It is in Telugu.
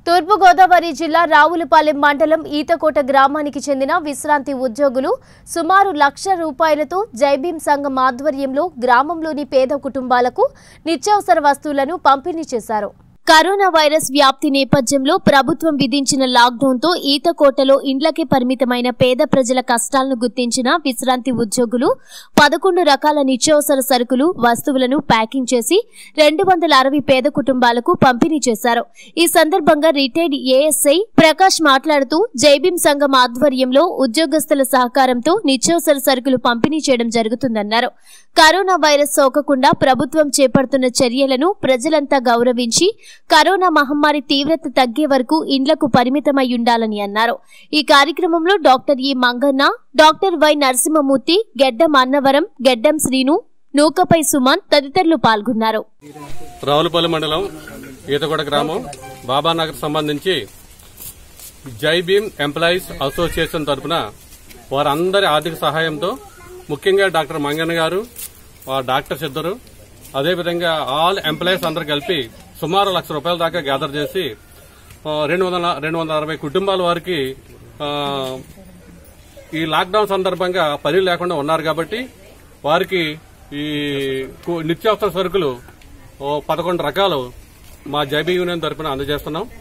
తూర్పుగోదావరి జిల్లా రావులపాలెం మండలం ఈతకోట గ్రామానికి చెందిన విశ్రాంతి ఉద్యోగులు సుమారు లక్ష రూపాయలతో జైభీం సంఘం ఆధ్వర్యంలో గ్రామంలోని పేద కుటుంబాలకు నిత్యావసర వస్తువులను పంపిణీ చేశారు కరోనా వైరస్ వ్యాప్తి నేపథ్యంలో ప్రభుత్వం విధించిన లాక్డౌన్తో ఈతకోటలో ఇండ్లకే పరిమితమైన పేద ప్రజల కష్టాలను గుర్తించిన విశ్రాంతి ఉద్యోగులు పదకొండు రకాల నిత్యావసర సరుకులు వస్తువులను ప్యాకింగ్ చేసి రెండు వందల అరవై పేద కుటుంబాలకు పంపిణీ చేశారు ఈ సందర్భంగా రిటైర్డ్ ఏఎస్ఐ ప్రకాష్ మాట్లాడుతూ జైభీం సంఘం ఆధ్వర్యంలో ఉద్యోగస్తుల సహకారంతో నిత్యావసర సరుకులు పంపిణీ చేయడం జరుగుతుందన్నారు కరోనా వైరస్ సోకకుండా ప్రభుత్వం చేపడుతున్న చర్యలను ప్రజలంతా గౌరవించి కరోనా మహమ్మారి తీవ్రత తగ్గే వరకు ఇండ్లకు పరిమితమై ఉండాలని అన్నారు ఈ కార్యక్రమంలో డాక్టర్ ఈ మంగన్న డాక్టర్ వై నరసింహమూర్తి గెడ్డం అన్నవరం గెడ్డం శ్రీను నూకపై సుమన్ తదితరులు పాల్గొన్నారు రావులపల్లి మండలం ఈతగూడ గ్రామం బాబానగర్ సంబంధించి జై భీమ్ ఎంప్లాయీస్ అసోసియేషన్ తరఫున వారందరి ఆర్థిక సహాయంతో ముఖ్యంగా డాక్టర్ మంగన్న గారు ఆ డాక్టర్స్ ఇద్దరు అదేవిధంగా ఆల్ ఎంప్లాయీస్ అందరు కలిపి సుమారు లక్ష రూపాయల దాకా గ్యాదర్ చేసి ఆ, రెండు వందల రెండు వందల అరవై కుటుంబాల వారికి ఆ, ఈ లాక్డౌన్ సందర్భంగా పని లేకుండా ఉన్నారు కాబట్టి వారికి ఈ కు- నిత్యావసర సరుకులు ఓ పదకొండు రకాలు మా జైబీ యూనియన్ తరపున అందజేస్తున్నాం